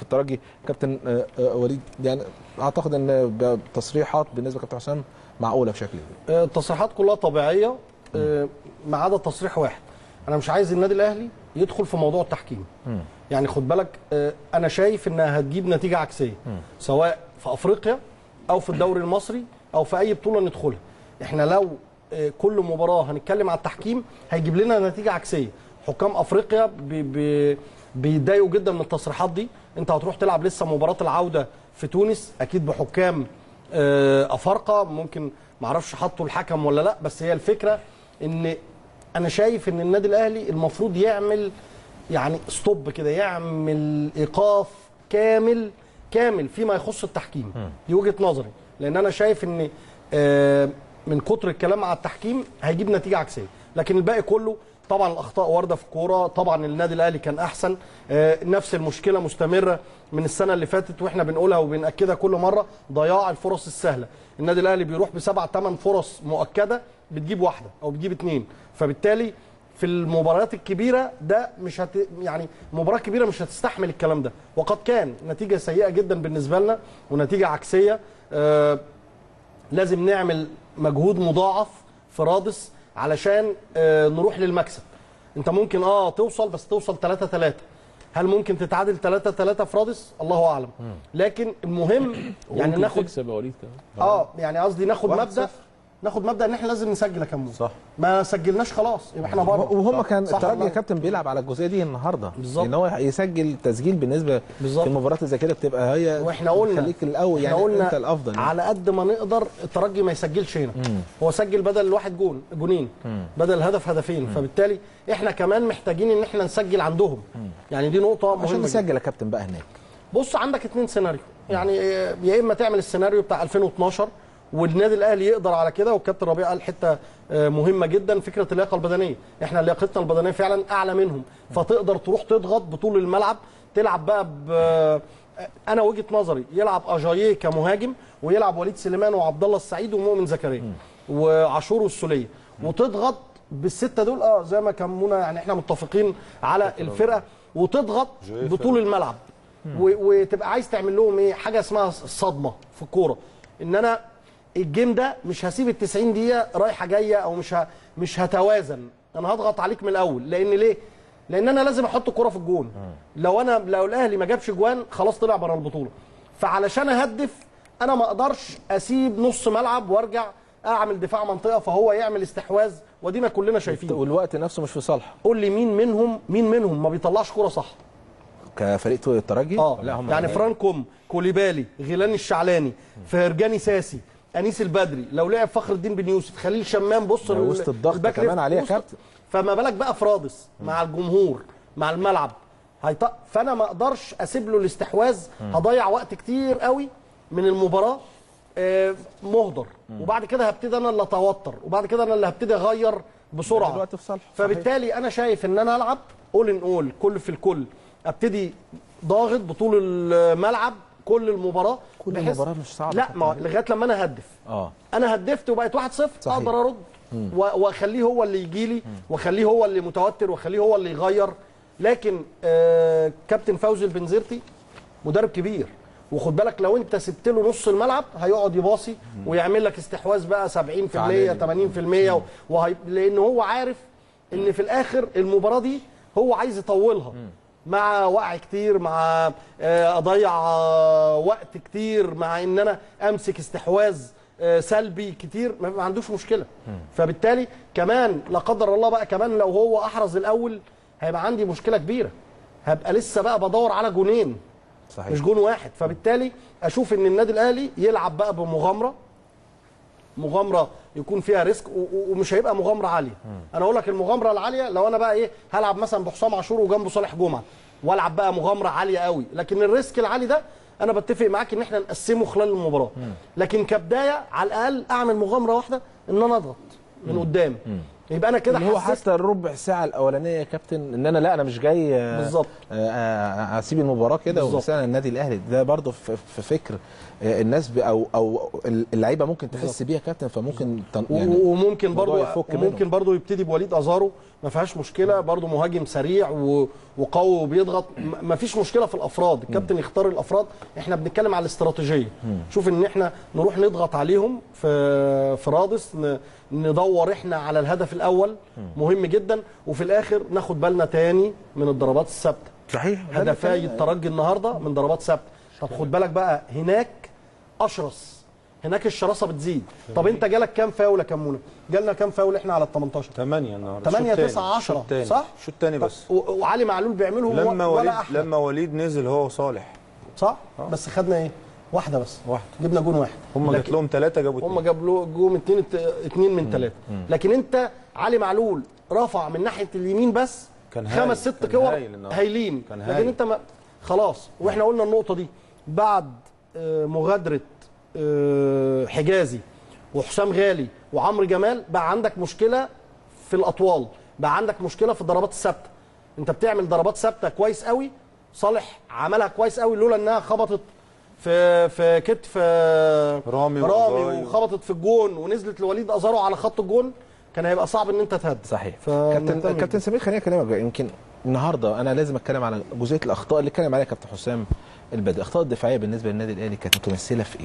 في الترجي كابتن آه، آه، وليد يعني اعتقد ان ب- تصريحات بالنسبه لكابتن حسام معقوله بشكل كبير آه، التصريحات كلها طبيعيه آه، ما عدا تصريح واحد انا مش عايز النادي الاهلي يدخل في موضوع التحكيم يعني خد بالك آه، انا شايف انها هتجيب نتيجه عكسيه سواء في افريقيا او في الدوري المصري او في اي بطوله ندخلها احنا لو آه، كل مباراه هنتكلم على التحكيم هيجيب لنا نتيجه عكسيه حكام افريقيا بي بي بيتضايقوا جدا من التصريحات دي انت هتروح تلعب لسه مباراه العوده في تونس اكيد بحكام آه، افارقه ممكن معرفش حطوا الحكم ولا لا بس هي الفكره ان انا شايف ان النادي الاهلي المفروض يعمل يعني ستوب كده يعمل ايقاف كامل كامل فيما يخص التحكيم دي وجهه نظري لان انا شايف ان آه، من كتر الكلام على التحكيم هيجيب نتيجه عكسيه لكن الباقي كله طبعا الاخطاء وارده في الكوره طبعا النادي الاهلي كان احسن آه، نفس المشكله مستمره من السنه اللي فاتت واحنا بنقولها وبناكدها كل مره ضياع الفرص السهله النادي الاهلي بيروح بسبع ثمان فرص مؤكده بتجيب واحده او بتجيب اثنين فبالتالي في المباريات الكبيره ده مش هت يعني مباراه كبيره مش هتستحمل الكلام ده وقد كان نتيجه سيئه جدا بالنسبه لنا ونتيجه عكسيه آه لازم نعمل مجهود مضاعف في رادس علشان آه، نروح للمكسب انت ممكن اه توصل بس توصل 3 3 هل ممكن تتعادل 3 3 في رادس الله اعلم لكن المهم يعني ممكن ناخد تكسب يا وليد كمان اه يعني قصدي ناخد واحد مبدا صفر. ناخد مبدا ان احنا لازم نسجل يا كمون صح. ما سجلناش خلاص يبقى احنا بره وهم كان صح الترجي والله. يا كابتن بيلعب على الجزئيه دي النهارده بالظبط. ان هو يسجل تسجيل بالنسبه بالظبط. في المباريات اللي زي كده بتبقى هي واحنا قلنا خليك الاول احنا يعني قلنا انت الافضل يعني. على قد ما نقدر الترجي ما يسجلش هنا هو سجل بدل الواحد جون جونين بدل الهدف هدفين فبالتالي احنا كمان محتاجين ان احنا نسجل عندهم يعني دي نقطه عشان مهمه جدا. نسجل يا كابتن بقى هناك بص عندك اتنين سيناريو يعني يا اما تعمل السيناريو بتاع 2012 والنادي الاهلي يقدر على كده والكابتن ربيع قال حته آه، مهمه جدا فكره اللياقه البدنيه احنا لياقتنا البدنيه فعلا اعلى منهم فتقدر تروح تضغط بطول الملعب تلعب بقى ب آه، انا وجهه نظري يلعب اجاييه كمهاجم ويلعب وليد سليمان وعبد الله السعيد ومؤمن زكريا وعاشور والسوليه وتضغط بالسته دول اه زي ما كمونا يعني احنا متفقين على الفرقه وتضغط بطول الملعب و- وتبقى عايز تعمل لهم ايه حاجه اسمها صدمه في الكوره ان انا الجيم ده مش هسيب ال 90 دقيقه رايحه جايه او مش ه... مش هتوازن انا هضغط عليك من الاول لان ليه لان انا لازم احط الكوره في الجون لو انا لو الاهلي ما جابش جوان خلاص طلع بره البطوله فعلشان اهدف انا ما اقدرش اسيب نص ملعب وارجع اعمل دفاع منطقه فهو يعمل استحواذ ودينا كلنا شايفين والوقت نفسه مش في صالحه قول لي مين منهم مين منهم ما بيطلعش كوره صح كفريق الترجي اه لا هم يعني فرانكوم كوليبالي غيلاني الشعلاني فرجاني ساسي انيس البدري لو لعب فخر الدين بن يوسف خليل شمام بص ده ال- وسط الضغط الباك كمان ليفت، عليه يا وسط- كابتن. فما بالك بقى فرادس مع الجمهور مع الملعب هيط... فانا ما اقدرش اسيب له الاستحواذ هضيع وقت كتير قوي من المباراه آه، مهدر وبعد كده هبتدي انا اللي اتوتر وبعد كده انا اللي هبتدي اغير بسرعه الوقت في صالحه فبالتالي انا شايف ان انا العب اول ان اول كل في الكل ابتدي ضاغط بطول الملعب كل المباراه كل بحيث- المباراة مش صعبة لا كابتن. ما لغايه لما انا هدف اه انا هدفت وبقت 1-0 صحيح. اقدر ارد و- واخليه هو اللي يجي لي واخليه هو اللي متوتر واخليه هو اللي يغير لكن آه كابتن فوزي البنزرتي مدرب كبير وخد بالك لو انت سبت له نص الملعب هيقعد يباصي ويعمل لك استحواذ بقى 70% 80% وهي... لان هو عارف ان في الاخر المباراه دي هو عايز يطولها مع وقع كتير مع آه، اضيع آه، وقت كتير مع ان انا امسك استحواذ آه، سلبي كتير ما ما عندوش مشكله فبالتالي كمان لا قدر الله بقى كمان لو هو احرز الاول هيبقى عندي مشكله كبيره هبقى لسه بقى بدور على جونين صحيح مش جون واحد فبالتالي اشوف ان النادي الاهلي يلعب بقى بمغامره مغامره يكون فيها ريسك و- و- ومش هيبقى مغامره عاليه انا اقول لك المغامره العاليه لو انا بقى ايه هلعب مثلا بحسام عاشور وجنبه صالح جمعه والعب بقى مغامره عاليه قوي لكن الريسك العالي ده انا بتفق معاك ان احنا نقسمه خلال المباراه لكن كبدايه على الاقل اعمل مغامره واحده ان انا اضغط من قدام يبقى انا كده اللي هو حسست حتى الربع ساعه الاولانيه يا كابتن ان انا لا انا مش جاي آه، بالظبط. آه، آه، اسيب المباراه كده بالظبط. ومثلا النادي الاهلي ده برضه في في فكر آه، الناس ب- او او اللعيبه ممكن تحس بيها يا كابتن فممكن تن- و- يعني وممكن الموضوع برضو يفك وممكن منه. برضو يبتدي بوليد ازارو ما فيهاش مشكله برضو مهاجم سريع و- وقوي وبيضغط م- ما فيش مشكله في الافراد الكابتن يختار الافراد احنا بنتكلم على الاستراتيجيه شوف ان احنا نروح نضغط عليهم في في رادس ن- ندور احنا على الهدف الاول مهم جدا وفي الاخر ناخد بالنا تاني من الضربات الثابته صحيح هدفي الترجي النهارده من ضربات ثابته طب خد بالك بقى هناك اشرس هناك الشراسه بتزيد طب انت جالك كام فاول يا كمونه جالنا كام فاول احنا على ال 18 8 النهارده 8 الشوط 9 التاني. 10 الشوط التاني. صح الشوط الثاني طب بس و- وعلي معلول بيعملهم لما ولا وليد احلى لما وليد نزل هو وصالح صح بس خدنا ايه واحده بس واحده جبنا جون واحد هم جات لكن- لهم ثلاثه جابوا هم اتنين. جاب له جوم اتنين اتنين من ثلاثه لكن انت علي معلول رفع من ناحيه اليمين بس كان هايل. خمس ست كان كور هايل النهارده. هايلين كان لكن هايل. انت ما خلاص واحنا قلنا النقطه دي بعد آه، مغادره آه، حجازي وحسام غالي وعمرو جمال بقى عندك مشكله في الاطوال بقى عندك مشكله في الضربات الثابته انت بتعمل ضربات ثابته كويس قوي صالح عملها كويس قوي لولا انها خبطت في في كتف آه، رامي رامي وأزاي. وخبطت في الجون ونزلت لوليد ازارو على خط الجون كان هيبقى صعب ان انت تهدي صحيح فنهتم كابتن بيه. كابتن سمير خليني اكلمك بقى. يمكن النهارده انا لازم اتكلم على جزئيه الاخطاء اللي اتكلم عليها كابتن حسام البدري الاخطاء الدفاعيه بالنسبه للنادي الاهلي كانت متمثله في ايه؟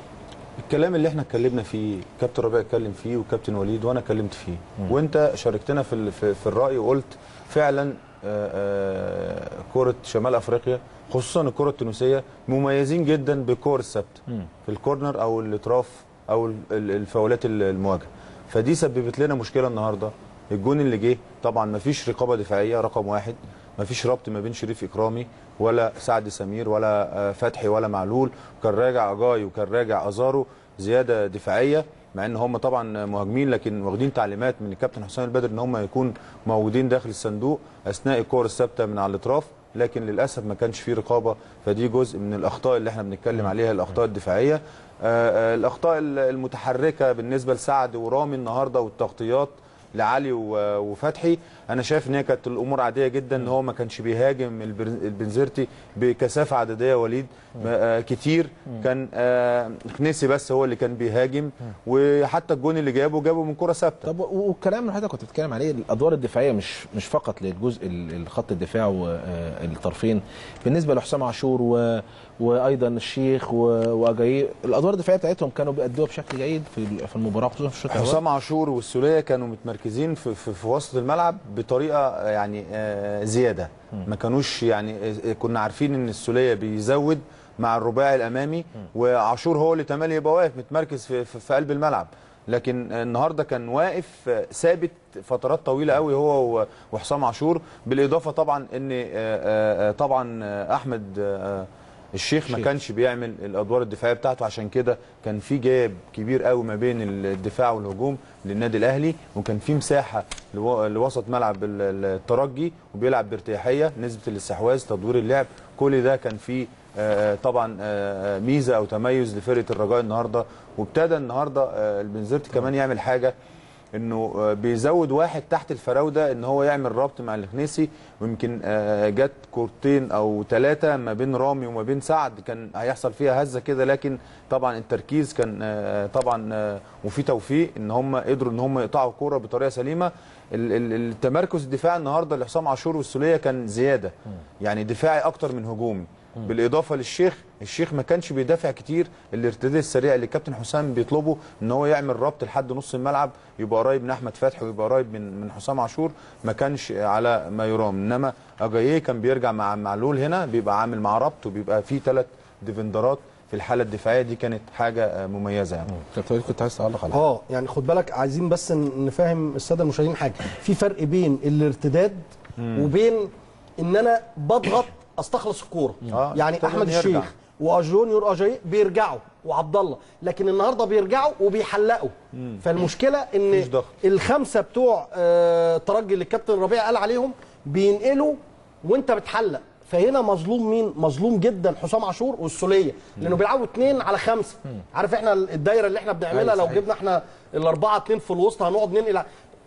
الكلام اللي احنا اتكلمنا فيه كابتن ربيع اتكلم فيه وكابتن وليد وانا اتكلمت فيه وانت شاركتنا في ال- في, في الراي وقلت فعلا آه، آه، كره شمال افريقيا خصوصا الكره التونسيه مميزين جدا بالكور الثابته في الكورنر او الاطراف او ال- ال- الفاولات ال- المواجهه فدي سببت لنا مشكله النهارده الجون اللي جه طبعا ما فيش رقابه دفاعيه رقم واحد ما فيش ربط ما بين شريف اكرامي ولا سعد سمير ولا آه، فتحي ولا معلول كان راجع اجاي وكان راجع ازارو زياده دفاعيه مع ان هم طبعا مهاجمين لكن واخدين تعليمات من الكابتن حسام البدر ان هم يكون موجودين داخل الصندوق اثناء الكور الثابته من على الاطراف لكن للاسف ما كانش فيه رقابه فدي جزء من الاخطاء اللي احنا بنتكلم عليها الاخطاء الدفاعيه آه، آه، الاخطاء المتحركه بالنسبه لسعد ورامي النهارده والتغطيات لعلي و- وفتحي انا شايف ان هي كانت الامور عاديه جدا ان هو ما كانش بيهاجم البر- البنزرتي بكثافه عدديه وليد آه، كتير كان آه، خنيسي بس هو اللي كان بيهاجم وحتى الجون اللي جابه جابه من كره ثابته طب و- والكلام اللي حضرتك كنت بتتكلم عليه الادوار الدفاعيه مش مش فقط للجزء ال- الخط الدفاع والطرفين بالنسبه لحسام عاشور و... وايضا الشيخ و... واجاي الادوار الدفاعيه بتاعتهم كانوا بيأدوها بشكل جيد في ال- في المباراه خصوصا في الشوط الاول حسام عاشور والسوليه كانوا متمركزين في, في, في وسط الملعب بطريقه يعني آه، زياده ما كانوش يعني آه، كنا عارفين ان السوليه بيزود مع الرباعي الامامي وعاشور هو اللي تملي يبقى واقف متمركز في, في, في قلب الملعب لكن النهارده كان واقف آه، ثابت فترات طويله قوي هو و- وحسام عاشور بالاضافه طبعا ان آه، آه، آه، طبعا آه، احمد آه، الشيخ ما الشيخ. كانش بيعمل الادوار الدفاعيه بتاعته عشان كده كان في جاب كبير قوي ما بين الدفاع والهجوم للنادي الاهلي وكان في مساحه لو- لوسط ملعب ال- ال- الترجي وبيلعب بارتياحيه نسبه الاستحواذ تدوير اللعب كل ده كان فيه آه، طبعا آه، ميزه او تميز لفرقه الرجاء النهارده وابتدى النهارده آه، البنزرتي كمان يعمل حاجه انه آه، بيزود واحد تحت الفراوده ان هو يعمل ربط مع الخنيسي ويمكن آه، جت كورتين او ثلاثه ما بين رامي وما بين سعد كان هيحصل فيها هزه كده لكن طبعا التركيز كان آه، طبعا آه، وفي توفيق ان هم قدروا ان هم يقطعوا الكوره بطريقه سليمه ال- ال- التمركز الدفاعي النهارده لحسام عاشور والسوليه كان زياده يعني دفاعي اكتر من هجومي بالاضافه للشيخ الشيخ ما كانش بيدافع كتير الارتداد السريع اللي الكابتن حسام بيطلبه ان هو يعمل ربط لحد نص الملعب يبقى قريب من احمد فتحي ويبقى قريب من من حسام عاشور ما كانش على ما يرام انما اجاييه كان بيرجع مع معلول هنا بيبقى عامل مع ربط وبيبقى في ثلاث ديفندرات في الحاله الدفاعيه دي كانت حاجه آه، مميزه يعني كابتن وليد كنت عايز تعلق على حاجة. اه يعني خد بالك عايزين بس ن- نفهم الساده المشاهدين حاجه في فرق بين الارتداد وبين ان انا بضغط استخلص الكوره آه، يعني محتاج احمد إنه يرجع. الشيخ واجونيور اجاي بيرجعوا وعبد الله لكن النهارده بيرجعوا وبيحلقوا فالمشكله ان مفيش ضغط. الخمسه بتوع آه، ترجي اللي الكابتن ربيع قال عليهم بينقلوا وانت بتحلق فهنا مظلوم مين؟ مظلوم جدا حسام عاشور والسوليه لانه بيلعبوا اثنين على خمسه عارف احنا الدايره اللي احنا بنعملها أيوة لو صحيح. جبنا احنا الاربعه اثنين في الوسط هنقعد ننقل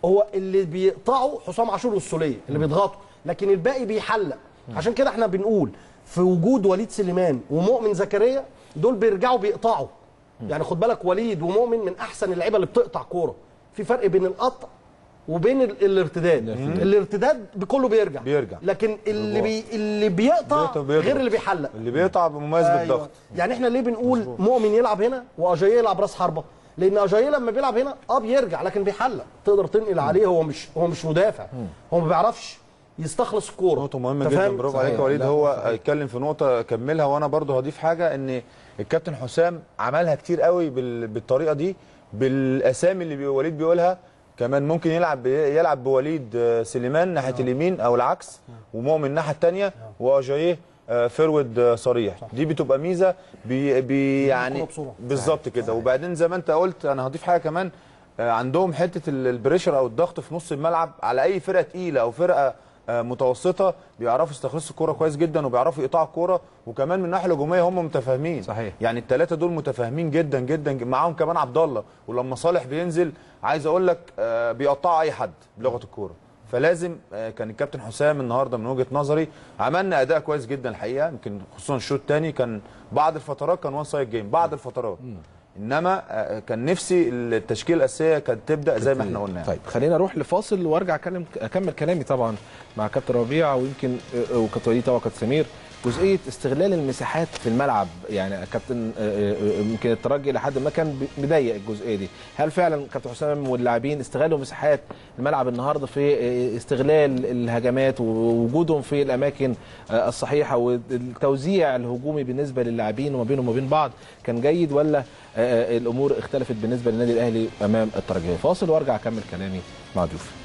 هو اللي بيقطعوا حسام عاشور والسوليه اللي بيضغطوا لكن الباقي بيحلق عشان كده احنا بنقول في وجود وليد سليمان ومؤمن زكريا دول بيرجعوا بيقطعوا يعني خد بالك وليد ومؤمن من احسن اللعيبه اللي بتقطع كوره في فرق بين القطع وبين ال- الارتداد الارتداد كله بيرجع بيرجع. لكن اللي بي اللي بيقطع بيقطع بيضغط. غير اللي بيحلق اللي بيقطع مميز أيوة. بالضغط يعني احنا ليه بنقول مؤمن يلعب هنا واجاييه يلعب راس حربه لان اجاييه لما بيلعب هنا اه بيرجع لكن بيحلق تقدر تنقل عليه هو مش هو مش مدافع هو ما بيعرفش يستخلص الكوره نقطة مهمة أنت جدا فاهم؟ برافو عليك يا صحيح. وليد لا، هو صحيح. هيتكلم في نقطة أكملها وأنا برضه هضيف حاجة إن الكابتن حسام عملها كتير قوي بال- بالطريقة دي بالأسامي اللي بي- وليد بيقولها كمان ممكن يلعب بي- يلعب بوليد آه، سليمان ناحية اليمين أو العكس ومؤمن الناحية الثانية وأجاييه آه، فرود آه، صريح دي بتبقى ميزة بي بي يعني الكرة بسرعة. بالظبط كده وبعدين زي ما أنت قلت أنا هضيف حاجة كمان آه، عندهم حته ال- البريشر او الضغط في نص الملعب على اي فرقه تقيله او فرقه آه، متوسطه بيعرفوا يستخلصوا الكوره كويس جدا وبيعرفوا يقطعوا الكوره وكمان من الناحيه الهجوميه هم متفاهمين صحيح. يعني الثلاثه دول متفاهمين جدا جدا معاهم كمان عبد الله ولما صالح بينزل عايز اقول لك آه، بيقطعوا اي حد بلغه الكوره فلازم آه، كان الكابتن حسام النهارده من وجهه نظري عملنا اداء كويس جدا الحقيقه يمكن خصوصا الشوط الثاني كان بعض الفترات كان وان سايد جيم بعض الفترات انما آه، كان نفسي التشكيله الاساسيه كانت تبدا زي ما احنا قلنا يعني. طيب خلينا اروح لفاصل وارجع اكلم اكمل كلامي طبعا مع كابتن ربيع ويمكن آه، وكابتن وليد طبعا وكابتن سمير جزئيه استغلال المساحات في الملعب يعني كابتن آه، آه، يمكن الترجي لحد ما كان بي- مضيق الجزئيه دي هل فعلا كابتن حسام واللاعبين استغلوا مساحات الملعب النهارده في آه، استغلال الهجمات ووجودهم في الاماكن آه، الصحيحه والتوزيع الهجومي بالنسبه للاعبين وما بينهم وما بين بعض كان جيد ولا آه، آه، الامور اختلفت بالنسبه للنادي الاهلي امام الترجي فاصل وارجع اكمل كلامي مع ضيوفي